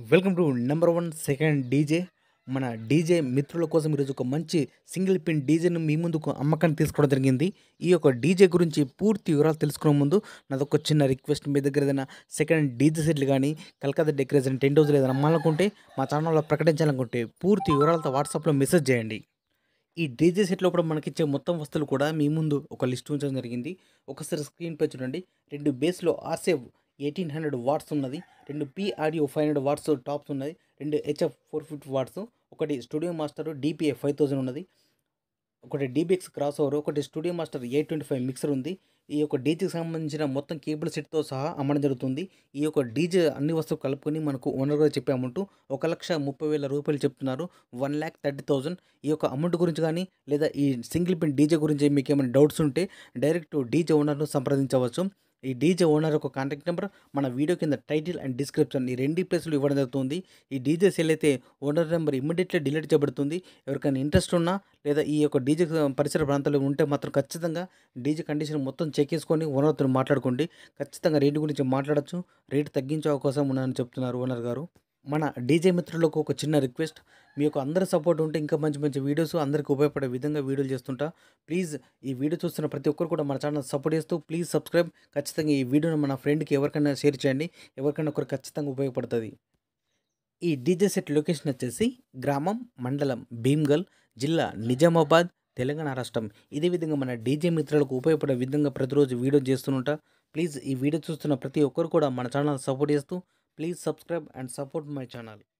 welcome to number one second DJ మన DJ మిత్రుల కోసం ఈరోజు ఒక మంచి సింగిల్ పిన్ డీజేను మీ ముందుకు అమ్మకాన్ని తీసుకోవడం జరిగింది ఈ యొక్క డీజే గురించి పూర్తి వివరాలు తెలుసుకునే ముందు నాదొక చిన్న రిక్వెస్ట్ మీ దగ్గర ఏదైనా సెకండ్ డీజే సెట్లు కానీ కలకత్తా డెకరేషన్ టెంట్ హౌస్లు ఏదైనా అమ్మాలనుకుంటే మా ఛానల్లో ప్రకటించాలనుకుంటే పూర్తి వివరాలతో వాట్సాప్లో మెసేజ్ చేయండి ఈ డీజే సెట్ లోపల మనకిచ్చే మొత్తం వస్తువులు కూడా మీ ముందు ఒక లిస్ట్ ఉంచడం జరిగింది ఒకసారి స్క్రీన్ పై చూడండి రెండు బేస్లో ఆర్సేవ్ ఎయిటీన్ హండ్రెడ్ వాట్స్ ఉన్నది రెండు P audio five hundred watts tops ఉన్నది రెండు హెచ్ఎఫ్ ఫోర్ ఫిఫ్టీ వాట్స్ ఒకటి studio master DPA five thousand ఉన్నది ఒకటి డీబీఎక్స్ క్రాస్ ఓవర్ ఒకటి studio master eight twenty five mixer ఉంది ఈ యొక్క డీజేకి సంబంధించిన మొత్తం కేబుల్ సెట్తో సహా అమ్మడం జరుగుతుంది ఈ యొక్క డీజే అన్ని వస్తువులు కలుపుకొని మనకు ఓనర్గా చెప్పే అమౌంట్ ఒక లక్ష ముప్పై వేల రూపాయలు చెప్తున్నారు వన్ ల్యాక్ థర్టీ థౌజండ్ ఈ యొక్క అమౌంట్ గురించి కానీ లేదా ఈ సింగిల్ పిన్ డీజే గురించి మీకు ఏమైనా డౌట్స్ ఉంటే డైరెక్ట్ డీజే ఓనర్ను సంప్రదించవచ్చు ఈ డీజే ఓనర్ యొక్క కాంటాక్ట్ నెంబర్ మన వీడియో కింద టైటిల్ అండ్ డిస్క్రిప్షన్ ఈ రెండు ప్లేస్లు ఇవ్వడం జరుగుతుంది ఈ డీజే సెల్ అయితే ఓనర్ నెంబర్ ఇమ్మీడియట్లీ డిలీట్ చేయబడుతుంది ఎవరికైనా ఇంట్రెస్ట్ ఉన్నా లేదా ఈ యొక్క డీజే పరిసర ప్రాంతాల్లో ఉంటే మాత్రం ఖచ్చితంగా డీజే కండిషన్ మొత్తం చెక్ చేసుకొని ఓనర్తో మాట్లాడుకోండి ఖచ్చితంగా రేటు గురించి మాట్లాడచ్చు రేటు తగ్గించే అవకాశం ఉన్నదని చెప్తున్నారు ఓనర్ గారు మన డీజే మిత్రులకు ఒక చిన్న రిక్వెస్ట్ మీ యొక్క అందరి సపోర్ట్ ఉంటే ఇంకా మంచి మంచి వీడియోస్ అందరికీ ఉపయోగపడే విధంగా వీడియోలు చేస్తుంటా ప్లీజ్ ఈ వీడియో చూస్తున్న ప్రతి ఒక్కరు కూడా మన ఛానల్ సపోర్ట్ చేస్తూ ప్లీజ్ సబ్స్క్రైబ్ ఖచ్చితంగా ఈ వీడియోని మన ఫ్రెండ్కి ఎవరికైనా షేర్ చేయండి ఎవరికైనా ఒకరు ఖచ్చితంగా ఉపయోగపడుతుంది ఈ డీజే సెట్ లొకేషన్ వచ్చేసి గ్రామం మండలం భీమ్గల్ జిల్లా నిజామాబాద్ తెలంగాణ రాష్ట్రం ఇదే విధంగా మన డీజే మిత్రులకు ఉపయోగపడే విధంగా ప్రతిరోజు వీడియో చేస్తుంటా ప్లీజ్ ఈ వీడియో చూస్తున్న ప్రతి ఒక్కరు కూడా మన ఛానల్ సపోర్ట్ చేస్తూ please subscribe and support my channel